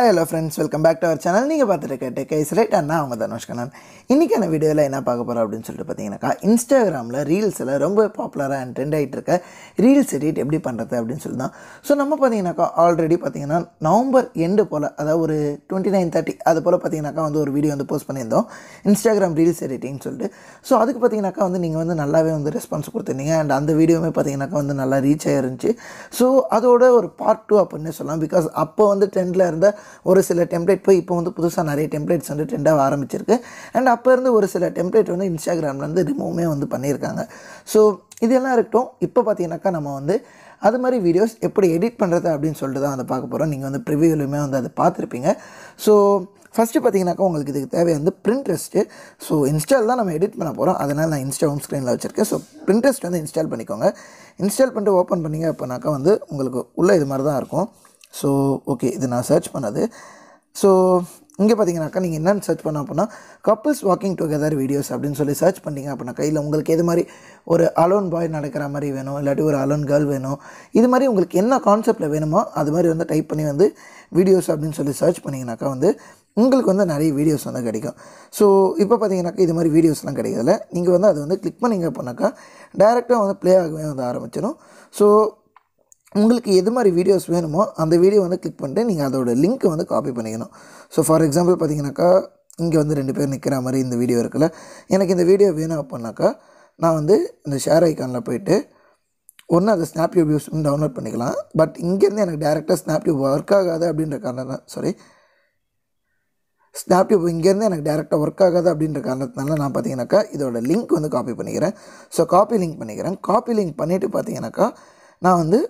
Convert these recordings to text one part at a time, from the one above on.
hello friends welcome back to our channel நீங்கள் பார்த்துட்டு இருக்க கைஸ் ரைட் அண்ணா அவங்க தனுஷ் கண்ணன் இன்றைக்கான வீடியோவில் என்ன பார்க்க போகிறோம் அப்படின்னு சொல்லிட்டு பார்த்தீங்கன்னாக்கா இன்ஸ்டாகிராமில் ரீல்ஸில் ரொம்ப பாப்புலராக அண்ட் ட்ரெண்ட் ஆகிட்டு இருக்க ரீல்ஸ் எடிட் எப்படி பண்ணுறது அப்படின்னு சொல்லி தான் ஸோ நம்ம பார்த்தீங்கன்னாக்கா ஆல்ரெடி பார்த்தீங்கன்னா நவம்பர் எண்டு போல் அதாவது ஒரு டுவெண்ட்டி நைன் தேர்ட்டி அது போல் பார்த்தீங்கன்னாக்கா வந்து ஒரு வீடியோ வந்து போஸ்ட் பண்ணியிருந்தோம் இன்ஸ்டாகிராம் ரீல்ஸ் எடிட்டிங்னு சொல்லிட்டு ஸோ அதுக்கு பார்த்தீங்கன்னாக்கா வந்து நீங்கள் வந்து நல்லாவே வந்து ரெஸ்பான்ஸ் கொடுத்துருந்தீங்க அண்ட் அந்த வீடியோவுமே பார்த்தீங்கன்னாக்கா வந்து நல்லா ரீச் ஆயிருந்துச்சு ஸோ அதோட ஒரு பார்ட் டூ அப்படின்னு சொல்லலாம் பிகாஸ் அப்போ வந்து ட்ரெண்டில் இருந்த ஒரு சில டெம்ப்ளேட் போய் இப்போ வந்து புதுசாக நிறைய டெம்ப்ளேட்ஸ் வந்து ட்ரெண்டாக ஆரம்பிச்சிருக்கு அண்ட் அப்போ இருந்து ஒரு சில டெம்ப்ளேட் வந்து இன்ஸ்டாகிராம்லேருந்து ரிமூவுமே வந்து பண்ணியிருக்காங்க ஸோ இதெல்லாம் இருக்கட்டும் இப்போ பார்த்தீங்கன்னாக்கா நம்ம வந்து அது மாதிரி வீடியோஸ் எப்படி எடிட் பண்ணுறது அப்படின்னு சொல்லிட்டு தான் வந்து பார்க்க போகிறோம் நீங்கள் வந்து ப்ரிவியூலையுமே வந்து அதை பார்த்துருப்பீங்க ஸோ ஃபஸ்ட்டு பார்த்தீங்கன்னாக்கா உங்களுக்கு இதுக்கு தேவை வந்து பிரிண்ட்ரெஸ்ட்டு ஸோ இன்ஸ்டால் தான் நம்ம எடிட் பண்ண போகிறோம் அதனால் நான் இன்ஸ்டா ஹோம் ஸ்க்ரீனில் வச்சுருக்கேன் ஸோ பிரிண்ட்ரெஸ்ட் வந்து இன்ஸ்டால் பண்ணிக்கோங்க இன்ஸ்டால் பண்ணிட்டு ஓப்பன் பண்ணிங்க அப்படின்னாக்கா வந்து உங்களுக்கு உள்ளே இது மாதிரி தான் இருக்கும் ஸோ ஓகே இது நான் சர்ச் பண்ணது ஸோ இங்கே பார்த்தீங்கன்னாக்கா நீங்கள் என்னென்னு சர்ச் பண்ண அப்படின்னா கப்புள்ஸ் வாக்கிங் டுகெதர் வீடியோஸ் அப்படின்னு சொல்லி சர்ச் பண்ணிங்க அப்படின்னாக்கா இல்லை உங்களுக்கு எது மாதிரி ஒரு அலோன் பாய் நடக்கிற மாதிரி வேணும் இல்லாட்டி ஒரு அலோன் கேர்ள் வேணும் இது மாதிரி உங்களுக்கு என்ன கான்செப்டில் வேணுமோ அது மாதிரி வந்து டைப் பண்ணி வந்து வீடியோஸ் அப்படின்னு சொல்லி சர்ச் பண்ணிங்கனாக்கா வந்து உங்களுக்கு வந்து நிறைய வீடியோஸ் வந்து கிடைக்கும் ஸோ இப்போ பார்த்தீங்கன்னாக்கா இது மாதிரி வீடியோஸ்லாம் கிடைக்கல நீங்கள் வந்து அதை வந்து கிளிக் பண்ணிங்க அப்படின்னாக்கா டேரெக்டாக வந்து ப்ளே ஆகவே வந்து ஆரம்பிச்சிடும் ஸோ உங்களுக்கு எது மாதிரி வீடியோஸ் வேணுமோ அந்த வீடியோ வந்து கிளிக் பண்ணிட்டு நீங்கள் அதோட லிங்க்கை வந்து காப்பி பண்ணிக்கணும் ஸோ ஃபார் எக்ஸாம்பிள் பார்த்தீங்கன்னாக்கா இங்கே வந்து ரெண்டு பேர் நிற்கிற மாதிரி இந்த வீடியோ இருக்குல்ல எனக்கு இந்த வீடியோ வேணும் அப்படின்னாக்கா நான் வந்து இந்த ஷேர் ஐக்கானில் போயிட்டு ஒன்று அதை ஸ்னாப்டியூப் யூஸ் பண்ணி டவுன்லோட் பண்ணிக்கலாம் பட் இங்கேருந்து எனக்கு டேரெக்டாக ஸ்னாப்டியூப் ஒர்க் ஆகாது அப்படின்ற காரணம் சாரி ஸ்னாப்டியூப் இங்கேருந்து எனக்கு டேரெக்டாக ஒர்க் ஆகாது அப்படின்ற காரணத்தினால நான் பார்த்தீங்கன்னாக்கா இதோட லிங்க் வந்து காப்பி பண்ணிக்கிறேன் ஸோ காப்பி லிங்க் பண்ணிக்கிறேன் காப்பி லிங்க் பண்ணிவிட்டு பார்த்தீங்கன்னாக்கா நான் வந்து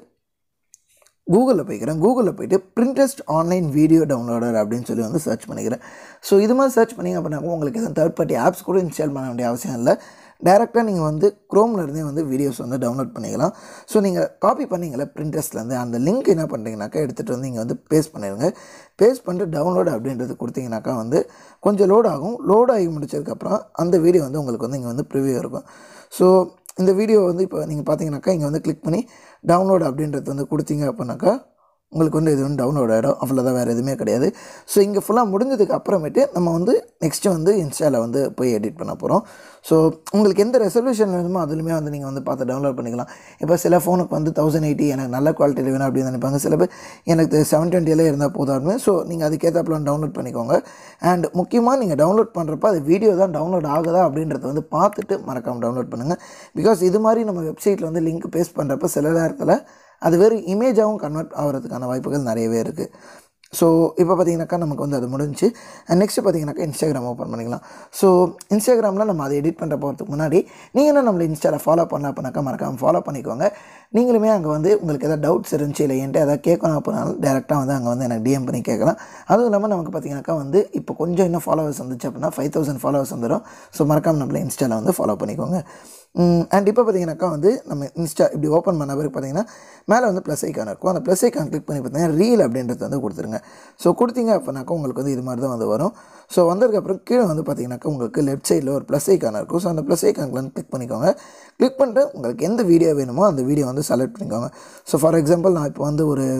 கூகுளில் போய்க்கிறேன் கூகுளில் போயிட்டு பிரிண்டஸ்ட் ஆன்லைன் வீடியோ டவுன்லோடர் அப்படின்னு சொல்லி வந்து சர்ச் பண்ணிக்கிறேன் ஸோ இது மாதிரி சர்ச் பண்ணிங்க அப்படின்னா உங்களுக்கு எதுவும் தேர்ட் பார்ட்டி ஆப்ஸ் கூட இன்ஸ்டால் பண்ண வேண்டிய அவசியம் இல்லை டேரெக்டாக நீங்கள் வந்து க்ரோமில் இருந்தே வந்து வீடியோஸ் வந்து டவுன்லோட் பண்ணிக்கலாம் ஸோ நீங்கள் காப்பி பண்ணிங்களே பிரிண்டஸ்ட்லேருந்து அந்த லிங்க் என்ன பண்ணுறீங்கனாக்கா எடுத்துகிட்டு வந்து இங்கே வந்து பேஸ்ட் பண்ணிடுங்க பேஸ்ட் பண்ணிட்டு டவுன்லோட் அப்படின்றது கொடுத்தீங்கனாக்கா வந்து கொஞ்சம் லோட் ஆகும் லோட் ஆகி முடிச்சதுக்கப்புறம் அந்த வீடியோ வந்து உங்களுக்கு வந்து இங்கே வந்து ப்ரிவியூ இருக்கும் ஸோ இந்த வீடியோ வந்து இப்போ நீங்கள் பார்த்தீங்கன்னாக்கா இங்கே வந்து கிளிக் பண்ணி டவுன்லோட் அப்படின்றது வந்து கொடுத்தீங்க அப்படின்னாக்கா உங்களுக்கு வந்து இது வந்து டவுன்லோட் ஆகிடும் அவ்வளோதான் வேறு எதுவுமே கிடையாது ஸோ இங்கே ஃபுல்லாக முடிஞ்சதுக்கு அப்புறமேட்டு நம்ம வந்து நெக்ஸ்ட்டு வந்து இன்ஸ்டாவில் வந்து போய் எடிட் பண்ண போகிறோம் ஸோ உங்களுக்கு எந்த ரெசல்யூஷன் வேணுமோ அதுலையுமே வந்து நீங்கள் வந்து பார்த்து டவுன்லோட் பண்ணிக்கலாம் இப்போ சில ஃபோனுக்கு வந்து தௌசண்ட் எயிட்டி எனக்கு நல்ல குவாலிட்டியில் வேணும் அப்படின்னு நினைப்பாங்க சில பேர் எனக்கு செவன் டுவெண்ட்டியில் இருந்தால் போதாமே ஸோ நீங்கள் அதுக்கேற்றாப்புல டவுன்லோட் பண்ணிக்கோங்க அண்ட் முக்கியமாக நீங்கள் டவுன்லோட் பண்ணுறப்ப அது வீடியோ தான் டவுன்லோட் ஆகுதா அப்படின்றத வந்து பார்த்துட்டு மறக்காமல் டவுன்லோட் பண்ணுங்கள் பிகாஸ் இது மாதிரி நம்ம வெப்சைட்டில் வந்து லிங்க் பேஸ்ட் பண்ணுறப்ப சில நேரத்தில் அது வெறும் இமேஜாகவும் கன்வெர்ட் ஆகிறதுக்கான வாய்ப்புகள் நிறையவே இருக்குது ஸோ இப்போ பார்த்தீங்கன்னாக்கா நமக்கு வந்து அது முடிஞ்சு அண்ட் நெக்ஸ்ட்டு பார்த்தீங்கன்னாக்கா இன்ஸ்டாகிராம் ஓப்பன் பண்ணிக்கலாம் ஸோ இன்ஸ்டாகிராமில் நம்ம அதை எடிட் பண்ணுற போகிறதுக்கு முன்னாடி நீங்கள் என்ன நம்மளை இன்ஸ்டாவில் ஃபாலோ பண்ண அப்படின்னாக்கா மறக்காமல் ஃபாலோ பண்ணிக்கோங்க நீங்களுமே அங்கே வந்து உங்களுக்கு எதாவது டவுட்ஸ் இருந்துச்சு இல்லை என்கிட்ட எதாவது கேட்கணும் அப்படின்னாலும் டேரெக்டாக வந்து அங்கே வந்து எனக்கு டிஎம் பண்ணி கேட்கலாம் அதுவும் இல்லாமல் நமக்கு பார்த்தீங்கன்னாக்கா வந்து இப்போ கொஞ்சம் இன்னும் ஃபாலோவர்ஸ் வந்துச்சு அப்படின்னா ஃபைவ் தௌசண்ட் ஃபாலோவர்ஸ் வந்துடும் ஸோ மறக்காமல் நம்மளை இன்ஸ்டாவில் வந்து ஃபாலோ பண்ணிக்கோங்க அண்ட் இப்போ பார்த்தீங்கன்னாக்கா வந்து நம்ம இன்ஸ்டா இப்படி ஓப்பன் பண்ண பிறகு பார்த்தீங்கன்னா மேலே வந்து ப்ளஸ் ஐக்கான் இருக்கும் அந்த ப்ளஸ் ஐக்கான் கிளிக் பண்ணி பார்த்தீங்கன்னா ரீல் அப்படின்றது வந்து கொடுத்துருங்க ஸோ கொடுத்தீங்க அப்படின்னாக்கா உங்களுக்கு வந்து இது மாதிரி தான் வந்து வரும் ஸோ வந்ததுக்கப்புறம் கீழே வந்து பார்த்தீங்கன்னாக்கா உங்களுக்கு லெஃப்ட் சைடில் ஒரு ப்ளஸ் ஐக்கான் இருக்கும் ஸோ அந்த ப்ளஸ் ஐக்கானில் வந்து கிளிக் பண்ணிக்கோங்க கிளிக் பண்ணிட்டு உங்களுக்கு எந்த வீடியோ வேணுமோ அந்த வீடியோ வந்து செலக்ட் பண்ணிக்கோங்க ஸோ ஃபார் எக்ஸாம்பிள் நான் இப்போ வந்து ஒரு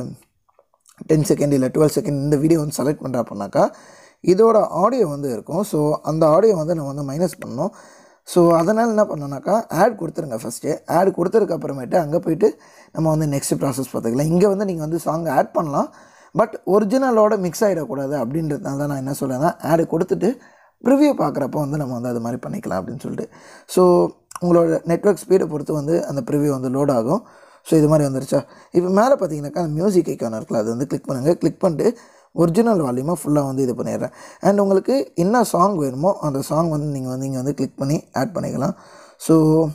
டென் செகண்ட் இல்லை டுவெல் செகண்ட் இந்த வீடியோ வந்து செலக்ட் பண்ணுறேன் அப்படின்னாக்கா இதோட ஆடியோ வந்து இருக்கும் ஸோ அந்த ஆடியோ வந்து நம்ம வந்து மைனஸ் பண்ணணும் ஸோ அதனால் என்ன பண்ணோன்னாக்கா ஆட் கொடுத்துருங்க ஃபஸ்ட்டு ஆட் கொடுத்ததுக்கு அப்புறமேட்டு அங்கே போயிட்டு நம்ம வந்து நெக்ஸ்ட் ப்ராசஸ் பார்த்துக்கலாம் இங்கே வந்து நீங்கள் வந்து சாங் ஆட் பண்ணலாம் பட் ஒரிஜினலோட மிக்ஸ் ஆகிடக்கூடாது அப்படின்றதுனால தான் நான் என்ன சொல்கிறேன்னா ஆடு கொடுத்துட்டு ப்ரிவியூ பார்க்குறப்போ வந்து நம்ம வந்து அது மாதிரி பண்ணிக்கலாம் அப்படின்னு சொல்லிட்டு ஸோ உங்களோட நெட்ஒர்க் ஸ்பீடை பொறுத்து வந்து அந்த ப்ரிவியூ வந்து லோட் ஆகும் ஸோ இது மாதிரி வந்துருச்சா இப்போ மேலே பார்த்தீங்கன்னாக்கா அந்த மியூசிக் ஐக்கான இருக்குல்ல அது வந்து கிளிக் பண்ணுங்கள் கிளிக் பண்ணிட்டு ஒரிஜினல் வால்யூமாக ஃபுல்லாக வந்து இது பண்ணிடுறேன் அண்ட் உங்களுக்கு என்ன சாங் வேணுமோ அந்த சாங் வந்து நீங்கள் வந்து இங்கே வந்து கிளிக் பண்ணி ஆட் பண்ணிக்கலாம் ஸோ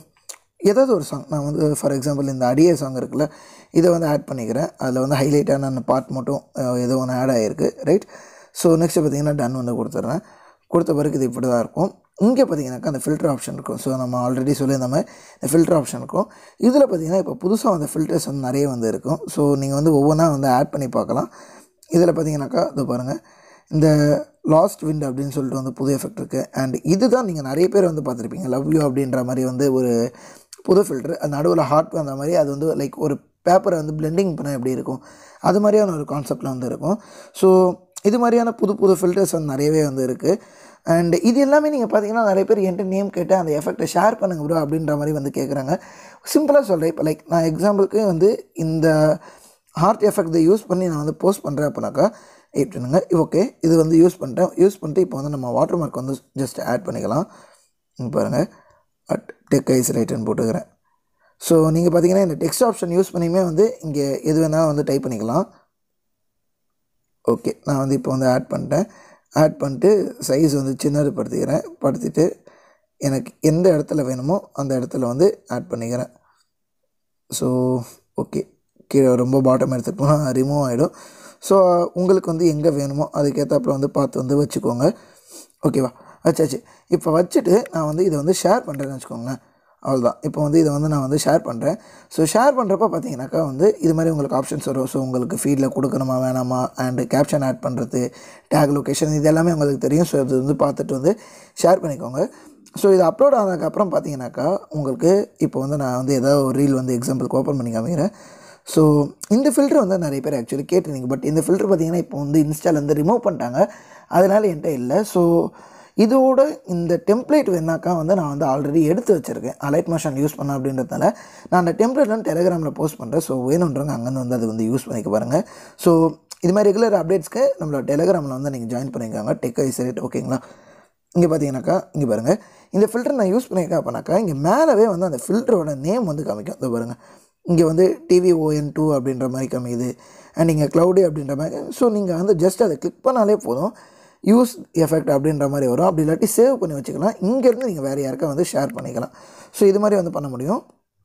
ஏதாவது ஒரு சாங் நான் வந்து ஃபார் எக்ஸாம்பிள் இந்த அடியே சாங் இருக்குல்ல இதை வந்து ஆட் பண்ணிக்கிறேன் அதில் வந்து ஹைலைட்டான அந்த பார்ட் மட்டும் ஏதோ ஒன்று ஆட் ஆகிருக்கு ரைட் ஸோ நெக்ஸ்ட்டு பார்த்தீங்கன்னா டன் வந்து கொடுத்துட்றேன் கொடுத்த பிறகு இது இப்படி தான் இருக்கும் இங்கே பார்த்தீங்கன்னாக்கா அந்த ஃபில்டர் ஆப்ஷன் இருக்கும் ஸோ நம்ம ஆல்ரெடி சொல்லியிருந்த மாதிரி இந்த ஃபில்டர் ஆப்ஷன் இருக்கும் இதில் பார்த்தீங்கன்னா இப்போ புதுசாக வந்த ஃபில்டர்ஸ் வந்து நிறைய வந்து இருக்கும் ஸோ நீங்கள் வந்து ஒவ்வொன்றா வந்து ஆட் பண்ணி பார்க்கலாம் இதில் பார்த்தீங்கன்னாக்கா இது பாருங்கள் இந்த லாஸ்ட் விண்ட் அப்படின்னு சொல்லிட்டு வந்து புது எஃபெக்ட் இருக்குது அண்ட் இதுதான் நீங்கள் நிறைய பேர் வந்து பார்த்துருப்பீங்க லவ் யூ அப்படின்ற மாதிரி வந்து ஒரு புது ஃபில்டர் அது நடுவில் ஹார்ட் வந்த மாதிரி அது வந்து லைக் ஒரு பேப்பரை வந்து பிளெண்டிங் பண்ண எப்படி இருக்கும் அது மாதிரியான ஒரு கான்செப்டில் வந்து இருக்கும் ஸோ இது மாதிரியான புது புது ஃபில்டர்ஸ் வந்து நிறையவே வந்து இருக்குது அண்ட் இது எல்லாமே நீங்கள் பார்த்தீங்கன்னா நிறைய பேர் என்கிட்ட நேம் கேட்டு அந்த எஃபெக்ட்டை ஷேர் பண்ணுங்க ப்ரோ அப்படின்ற மாதிரி வந்து கேட்குறாங்க சிம்பிளாக சொல்கிறேன் இப்போ லைக் நான் எக்ஸாம்பிளுக்கு வந்து இந்த ஹார்ட் எஃபெக்ட் யூஸ் பண்ணி நான் வந்து போஸ்ட் பண்ணுறேன் அப்படின்னாக்கா ஏற்றுனுங்க ஓகே இது வந்து யூஸ் பண்ணிட்டேன் யூஸ் பண்ணிட்டு இப்போ வந்து நம்ம வாட்டர் மார்க் வந்து ஜஸ்ட் ஆட் பண்ணிக்கலாம் இங்க பாருங்கள் அட் டெக் ஐஸ் ரைட்டன் போட்டுக்கிறேன் ஸோ நீங்கள் பார்த்தீங்கன்னா இந்த டெக்ஸ்ட் ஆப்ஷன் யூஸ் பண்ணியுமே வந்து இங்கே எது வேணால் வந்து டைப் பண்ணிக்கலாம் ஓகே நான் வந்து இப்போ வந்து ஆட் பண்ணிட்டேன் ஆட் பண்ணிட்டு சைஸ் வந்து சின்னது படுத்திக்கிறேன் படுத்திட்டு எனக்கு எந்த இடத்துல வேணுமோ அந்த இடத்துல வந்து ஆட் பண்ணிக்கிறேன் ஸோ ஓகே கீழே ரொம்ப பாட்டம் எடுத்துகிட்டு போனால் ரிமூவ் ஆகிடும் ஸோ உங்களுக்கு வந்து எங்கே வேணுமோ அதுக்கேற்றாப்புல வந்து பார்த்து வந்து வச்சுக்கோங்க ஓகேவா வச்சாச்சு இப்போ வச்சுட்டு நான் வந்து இதை வந்து ஷேர் பண்ணுறேன்னு வச்சுக்கோங்களேன் அவ்வளோதான் இப்போ வந்து இதை வந்து நான் வந்து ஷேர் பண்ணுறேன் ஸோ ஷேர் பண்ணுறப்ப பார்த்தீங்கன்னாக்கா வந்து இது மாதிரி உங்களுக்கு ஆப்ஷன்ஸ் வரும் ஸோ உங்களுக்கு ஃபீடில் கொடுக்கணுமா வேணாமா அண்டு கேப்ஷன் ஆட் பண்ணுறது டேக் லொக்கேஷன் இது எல்லாமே உங்களுக்கு தெரியும் ஸோ இது வந்து பார்த்துட்டு வந்து ஷேர் பண்ணிக்கோங்க ஸோ இது அப்லோட் ஆனதுக்கப்புறம் பார்த்தீங்கன்னாக்கா உங்களுக்கு இப்போ வந்து நான் வந்து ஏதாவது ஒரு ரீல் வந்து எக்ஸாம்பிளுக்கு ஓப்பன் பண்ணி காமிக்கிறேன் ஸோ இந்த ஃபில்டர் வந்து நிறைய பேர் ஆக்சுவலி கேட்டிருந்தீங்க பட் இந்த ஃபில்டர் பார்த்தீங்கன்னா இப்போ வந்து இன்ஸ்டாலேருந்து ரிமூவ் பண்ணிட்டாங்க அதனால் என்கிட்ட இல்லை ஸோ இதோட இந்த டெம்ப்ளேட் வேணாக்கா வந்து நான் வந்து ஆல்ரெடி எடுத்து வச்சுருக்கேன் அலைட் மோஷன் யூஸ் பண்ண அப்படின்றதுனால நான் அந்த டெம்ப்ளேட் வந்து டெலிகிராமில் போஸ்ட் பண்ணுறேன் ஸோ வேணுன்றவங்க அங்கேருந்து வந்து அது வந்து யூஸ் பண்ணிக்க பாருங்கள் ஸோ இது மாதிரி ரெகுலர் அப்டேட்ஸ்க்கு நம்மளோட டெலிகிராமில் வந்து நீங்கள் ஜாயின் பண்ணிக்கோங்க டெக் ஐசரேட் ஓகேங்களா இங்கே பார்த்தீங்கன்னாக்கா இங்கே பாருங்கள் இந்த ஃபில்டர் நான் யூஸ் பண்ணியிருக்கேன் அப்படின்னாக்கா இங்கே மேலவே வந்து அந்த ஃபில்டரோட நேம் வந்து காமிக்கும் இந்த பாருங்கள் இங்கே வந்து டிவி ஓஎன் டூ அப்படின்ற மாதிரி காமிக்குது அண்ட் இங்கே க்ளவுடி அப்படின்ற மாதிரி ஸோ நீங்கள் வந்து ஜஸ்ட் அதை கிளிக் பண்ணாலே போதும் யூஸ் எஃபெக்ட் அப்படின்ற மாதிரி வரும் அப்படி இல்லாட்டி சேவ் பண்ணி வச்சுக்கலாம் இங்கேருந்து நீங்கள் வேறு யாருக்கா வந்து ஷேர் பண்ணிக்கலாம் ஸோ இது மாதிரி வந்து பண்ண முடியும்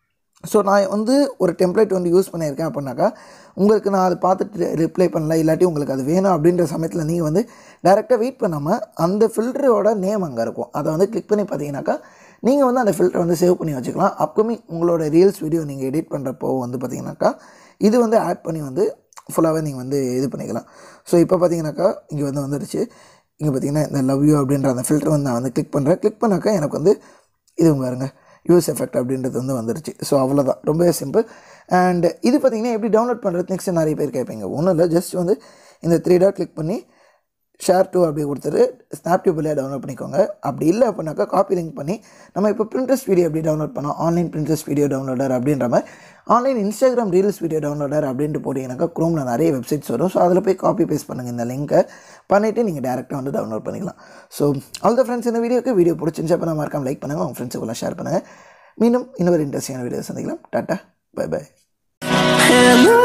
ஸோ நான் வந்து ஒரு டெம்ப்ளேட் வந்து யூஸ் பண்ணியிருக்கேன் அப்படின்னாக்கா உங்களுக்கு நான் அதை பார்த்துட்டு ரிப்ளை பண்ணல இல்லாட்டி உங்களுக்கு அது வேணும் அப்படின்ற சமயத்தில் நீங்கள் வந்து டேரெக்டாக வெயிட் பண்ணாமல் அந்த ஃபில்டரோட நேம் அங்கே இருக்கும் அதை வந்து கிளிக் பண்ணி பார்த்தீங்கன்னாக்கா நீங்கள் வந்து அந்த ஃபில்டரை வந்து சேவ் பண்ணி வச்சுக்கலாம் அப்கமிங் உங்களோட ரீல்ஸ் வீடியோ நீங்கள் எடிட் பண்ணுறப்போ வந்து பார்த்தீங்கன்னாக்கா இது வந்து ஆட் பண்ணி வந்து ஃபுல்லாகவே நீங்கள் வந்து இது பண்ணிக்கலாம் ஸோ இப்போ பார்த்தீங்கன்னாக்கா இங்கே வந்து வந்துடுச்சு இங்கே பார்த்தீங்கன்னா இந்த லவ் யூ அப்படின்ற அந்த ஃபில்டர் வந்து நான் வந்து கிளிக் பண்ணுறேன் கிளிக் பண்ணாக்கா எனக்கு வந்து இது பாருங்க யூஸ் எஃபெக்ட் அப்படின்றது வந்து வந்துருச்சு ஸோ அவ்வளோதான் ரொம்பவே சிம்பிள் அண்ட் இது பார்த்தீங்கன்னா எப்படி டவுன்லோட் பண்ணுறது நெக்ஸ்ட் நிறைய பேர் கேட்பீங்க ஒன்றும் இல்லை ஜஸ்ட் வந்து இந்த த்ரீ டாட் கிளிக் பண்ணி ஷேர் டூ அப்படி கொடுத்துட்டு ஸ்னாப் டியூப்லேயே டவுன்லோட் பண்ணிக்கோங்க அப்படி இல்லை அப்படின்னாக்கா காப்பி லிங்க் பண்ணி நம்ம இப்போ பிரிண்டர்ஸ் வீடியோ எப்படி டவுன்லோட் பண்ணோம் ஆன்லைன் பிரிண்டர்ஸ் வீடியோ டவுன்லோடர் அப்படின்ற மாதிரி online Instagram reels video downloader அப்படின்ட்டு போட்டிங்கனாக்கா க்ரோமில் நிறைய வெப்சைட்ஸ் வரும் ஸோ அதில் போய் காப்பி பேஸ்ட் பண்ணுங்கள் இந்த லிங்க்கை பண்ணிவிட்டு நீங்கள் டேரெக்டாக வந்து டவுன்லோட் பண்ணிக்கலாம் ஸோ ஆல் த ஃப்ரெண்ட்ஸ் இந்த வீடியோக்கு வீடியோ பிடிச்சிருந்துச்சு அப்போ நான் மறக்காம லைக் பண்ணுங்கள் உங்கள் ஃப்ரெண்ட்ஸுக்குள்ள ஷேர் பண்ணுங்கள் மீண்டும் இன்னொரு இன்ட்ரெஸ்டிங்கான வீடியோ சந்திக்கலாம் டாட்டா பை பை Hello